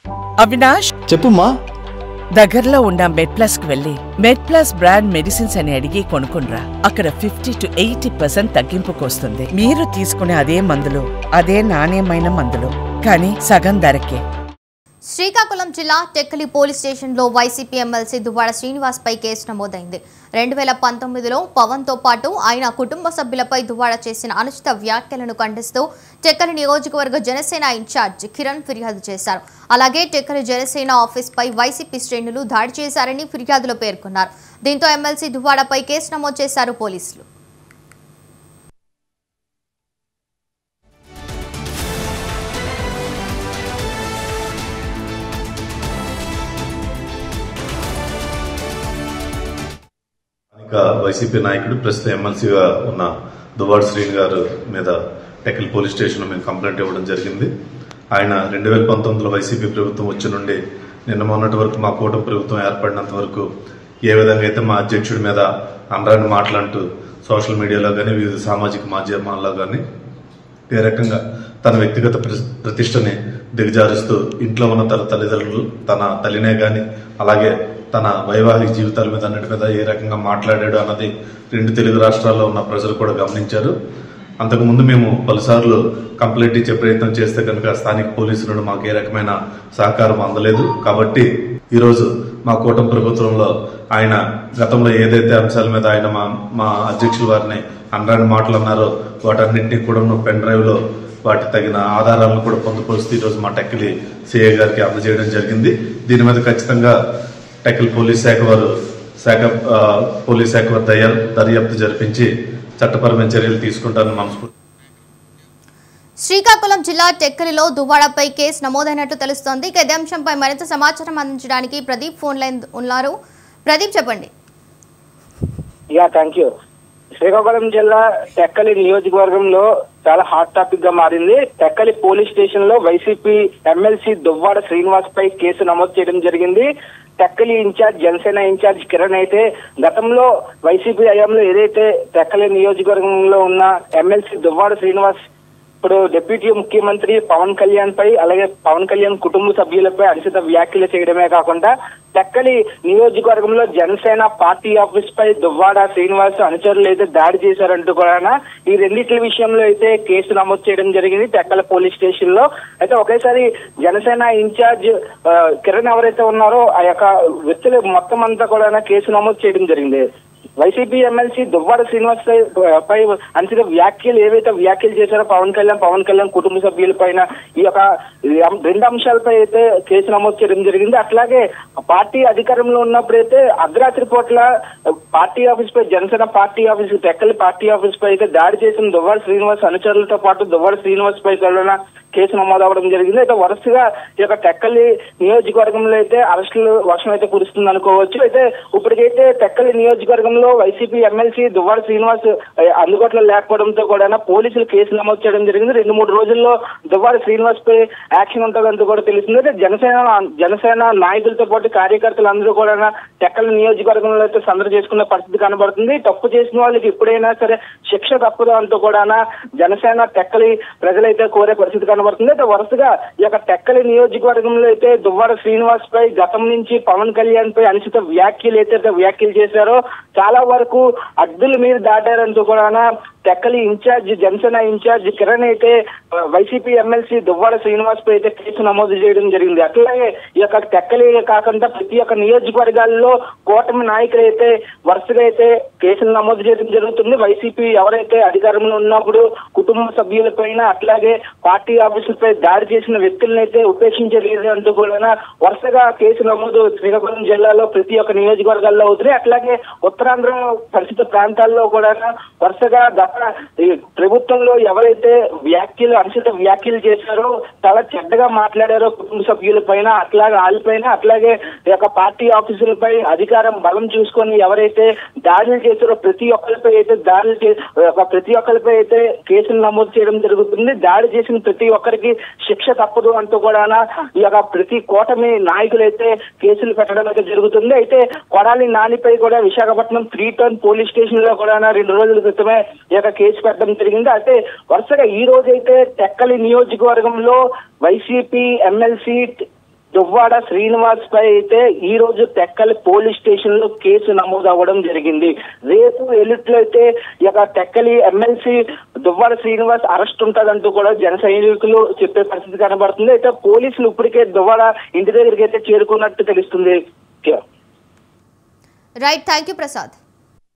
అవినాష్ చెప్పుమ్మా దగ్గరలో ఉన్న మెడ్ ప్లస్ కు వెళ్ళి మెడ్ ప్లస్ బ్రాండ్ మెడిసిన్స్ అని అడిగి కొనుక్కునరా అక్కడ ఫిఫ్టీ టు ఎయిటీ పర్సెంట్ తగ్గింపుకు వస్తుంది మీరు తీసుకునే అదే మందులు అదే నాణ్యమైన మందులు కానీ సగం ధరకే శ్రీకాకుళం జిల్లా టెక్కలి పోలీస్ స్టేషన్లో వైసీపీ ఎమ్మెల్సీ దువ్వాడ శ్రీనివాస్పై కేసు నమోదైంది రెండు వేల పంతొమ్మిదిలో పవన్తో పాటు ఆయన కుటుంబ సభ్యులపై దువ్వాడ చేసిన అనుచిత వ్యాఖ్యలను ఖండిస్తూ టెక్కలి నియోజకవర్గ జనసేన ఇన్ఛార్జ్ కిరణ్ ఫిర్యాదు చేశారు అలాగే టెక్కలి జనసేన ఆఫీస్పై వైసీపీ శ్రేణులు దాడి చేశారని ఫిర్యాదులో పేర్కొన్నారు దీంతో ఎమ్మెల్సీ దువ్వాడపై కేసు నమోదు చేశారు పోలీసులు స్థానిక వైసీపీ నాయకుడు ప్రస్తుతం ఎమ్మెల్సీగా ఉన్న దువ్వాడు శ్రీని గారు మీద టెక్కల్ పోలీస్ స్టేషన్లో మేము కంప్లైంట్ ఇవ్వడం జరిగింది ఆయన రెండు వేల పంతొమ్మిదిలో వైసీపీ ప్రభుత్వం వచ్చి నుండి నిన్న మొన్నటి వరకు మా కూటమి ప్రభుత్వం ఏర్పడినంత వరకు ఏ విధంగా అయితే మా అధ్యక్షుడి మీద అనరాని మాటలంటూ సోషల్ మీడియాలో కానీ వివిధ సామాజిక మాధ్యమాల్లో కానీ ఏ రకంగా తన వ్యక్తిగత ప్ర- ప్రతిష్టని దిగజారుస్తూ ఇంట్లో ఉన్న తన తల్లిదండ్రులు తన తల్లినే గాని అలాగే తన వైవాహిక జీవితాల మీద అన్నిటి మీద ఏ రకంగా మాట్లాడాడు అన్నది రెండు తెలుగు రాష్ట్రాల్లో ఉన్న ప్రజలు కూడా గమనించారు అంతకుముందు మేము పలుసార్లు కంప్లైంట్ ఇచ్చే ప్రయత్నం చేస్తే కనుక స్థానిక పోలీసులను మాకు ఏ రకమైన సహకారం అందలేదు కాబట్టి ఈరోజు మా కూటమి ప్రభుత్వంలో ఆయన గతంలో ఏదైతే అంశాల మీద ఆయన మా మా అధ్యక్షుల వారిని అనరాని మాటలు అన్నారో వాటన్నింటినీ కూడా పెన్ డ్రైవ్ లో వాటి తగిన ఆధారాలను కూడా పొందుపరుస్తూ ఈరోజు మా టెక్కలి సిఐ గారికి అందజేయడం జరిగింది దీని మీద ఖచ్చితంగా టెక్కల్ పోలీస్ శాఖ వారు శాఖ ఆ, పోలీస్ శాఖ వారు దర్యా- దర్యాప్తు జరిపించి చట్టపరమైన చర్యలు తీసుకుంటారని మనస్ఫూర్తి శ్రీకాకుళం జిల్లా టెక్కలిలో దువ్వాడపై కేసు నమోదైనట్టు తెలుస్తోంది ఇక ఇదే అంశంపై మరింత సమాచారం అందించడానికి ప్రదీప్ ఫోన్ లైన్ ఉన్నారు ప్రదీప్ చెప్పండి యా థ్యాంక్ యూ శ్రీకాకుళం జిల్లా టెక్కలి నియోజకవర్గంలో చాలా హాట్ టాపిక్ గా మారింది టెక్కలి పోలీస్ స్టేషన్ లో వైసీపీ ఎమ్మెల్సీ దువ్వాడ శ్రీనివాస్ పై కేసు నమోదు చేయడం జరిగింది టెక్కలి ఇన్ఛార్జ్ జనసేన ఇన్ఛార్జ్ కిరణ్ అయితే గతంలో వైసీపీ హయాంలో ఏదైతే టెక్కలి నియోజకవర్గంలో ఉన్న ఎమ్మెల్సీ దువ్వాడ శ్రీనివాస్ ఇప్పుడు డిప్యూటీ ముఖ్యమంత్రి పవన్ కళ్యాణ్ పై అలాగే పవన్ కళ్యాణ్ కుటుంబ సభ్యులపై అనుచిత వ్యాఖ్యలు చేయడమే కాకుండా టెక్కలి నియోజకవర్గంలో జనసేన పార్టీ ఆఫీస్ పై దువ్వాడ శ్రీనివాస్ అనుచరులు అయితే దాడి చేశారంటూ కూడా ఈ రెండింటి విషయంలో అయితే కేసు నమోదు చేయడం జరిగింది టెక్కల పోలీస్ స్టేషన్ లో అయితే ఒకేసారి జనసేన ఇన్ఛార్జ్ ఆ, కిరణ్ ఎవరైతే ఉన్నారో ఆ యొక్క వ్యక్తులు మొత్తం అంతా కూడా కేసు నమోదు చేయడం జరిగింది వైసీపీ ఎమ్మెల్సీ దువ్వాడ శ్రీనివాస్ పై- పై అనుచిత వ్యాఖ్యలు ఏవైతే వ్యాఖ్యలు చేశారో పవన్ కళ్యాణ్ పవన్ కళ్యాణ్ కుటుంబ సభ్యుల పైన ఈ యొక్క ఈ అం- రెండు అంశాలపై అయితే కేసు నమోదు చేయడం జరిగింది అట్లాగే పార్టీ అధికారంలో ఉన్నప్పుడైతే అర్ధరాత్రి పూట్ల పార్టీ ఆఫీస్ పై Janasena party office Tekkali party office పై అయితే దాడి చేసిన దువ్వాడ శ్రీనివాస్ అనుచరులతో పాటు దువ్వాడ శ్రీనివాస్ పై కూడా కేసు నమోదు అవ్వడం జరిగింది అయితే వరుసగా ఈ యొక్క టెక్కలి నియోజకవర్గంలో అయితే అరెస్టులు వర్షం అయితే కురుస్తుంది అనుకోవచ్చు అయితే ఇప్పటికైతే టెక్కలి నియోజకవర్గంలో వైసీపీ ఎమ్మెల్సీ దువ్వాడ శ్రీనివాస్ ఆ, అందుబాటులో లేకపోవడంతో కూడా పోలీసులు కేసు నమోదు చేయడం జరిగింది రెండు మూడు రోజుల్లో దువ్వాడ శ్రీనివాస్ పై యాక్షన్ ఉంటుందంటూ కూడా తెలిసింది అయితే జనసేన జనసేన నాయకులతో పాటు కార్యకర్తలు అందరూ కూడా టెక్కలి నియోజకవర్గంలో అయితే సందడి చేసుకునే పరిస్థితి కనబడుతుంది తప్పు చేసిన వాళ్ళకి ఎప్పుడైనా సరే శిక్ష తప్పదు అంటూ కూడా జనసేన టెక్కలి ప్రజలైతే కోరే పరిస్థితి కనబడుతుంది అయితే వరుసగా ఈ యొక్క టెక్కలి నియోజకవర్గంలో అయితే దువ్వాడ శ్రీనివాస్ పై గతం నుంచి పవన్ కళ్యాణ్ పై అనుచిత వ్యాఖ్యలు అయితే వ్యాఖ్యలు చేశారో చాలా వరకు అడ్డుల మీద దాటారంటూ కూడా టెక్కలి ఇన్ఛార్జ్ జనసేన ఇన్ఛార్జ్ కిరణ్ అయితే ఆ, వైసీపీ ఎమ్మెల్సీ దువ్వాడ శ్రీనివాస్ పై అయితే కేసు నమోదు చేయడం జరిగింది అట్లాగే ఈ యొక్క టెక్కలి కాకుండా ప్రతి ఒక్క నియోజకవర్గాల్లో కూటమి నాయకులు అయితే వరుసగా అయితే కేసులు నమోదు చేయడం జరుగుతుంది వైసీపీ ఎవరైతే అధికారంలో ఉన్నప్పుడు కుటుంబ సభ్యులపైన అట్లాగే పార్టీ ఆఫీసులపై దాడి చేసిన వ్యక్తులను అయితే ఉపేక్షించలేదు అంటూ కూడా వరుసగా కేసు నమోదు శ్రీకాకుళం జిల్లాలో ప్రతి ఒక్క నియోజకవర్గాల్లో అవుతున్నాయి అట్లాగే ఉత్తరాంధ్ర పరిస్థిత ప్రాంతాల్లో కూడా వరుసగా గత ఈ ప్రభుత్వంలో ఎవరైతే వ్యాఖ్యలు అనుచిత వ్యాఖ్యలు చేశారో చాలా చెడ్డగా మాట్లాడారో కుటుంబ సభ్యుల పైన అట్లాగే వాళ్ళపైన అట్లాగే ఈ యొక్క పార్టీ ఆఫీసులపై అధికారం బలం చూసుకొని ఎవరైతే దాడులు చేశారో ప్రతి ఒక్కరిపై అయితే దాడులు చే ఒక ప్రతి ఒక్కరిపై అయితే కేసులు నమోదు చేయడం జరుగుతుంది దాడి చేసిన ప్రతి ఒక్కరికి శిక్ష తప్పదు అంటూ కూడా ఈ యొక్క ప్రతి కూటమి నాయకులు అయితే కేసులు పెట్టడం అయితే జరుగుతుంది అయితే కొడాలి నానిపై కూడా Visakhapatnam three town police station లో కూడా రెండు రోజుల క్రితమే ఈ యొక్క కేసు పెట్టడం జరిగింది అయితే వరుసగా ఈ రోజు అయితే టెక్కలి నియోజకవర్గంలో వైసీపీ ఎమ్మెల్సీ దువ్వాడ శ్రీనివాస్ పై అయితే ఈ రోజు టెక్కలి పోలీస్ స్టేషన్ లో కేసు నమోదు అవ్వడం జరిగింది రేపు ఎల్లుట్లో అయితే ఈ యొక్క టెక్కలి ఎమ్మెల్సీ దువ్వాడ శ్రీనివాస్ అరెస్ట్ ఉంటదంటూ కూడా జన సైనికులు చెప్పే పరిస్థితి కనబడుతుంది అయితే పోలీసులు ఇప్పటికే దువ్వాడ ఇంటి దగ్గరికి అయితే చేరుకున్నట్టు తెలుస్తుంది రైట్ థ్యాంక్ యూ ప్రసాద్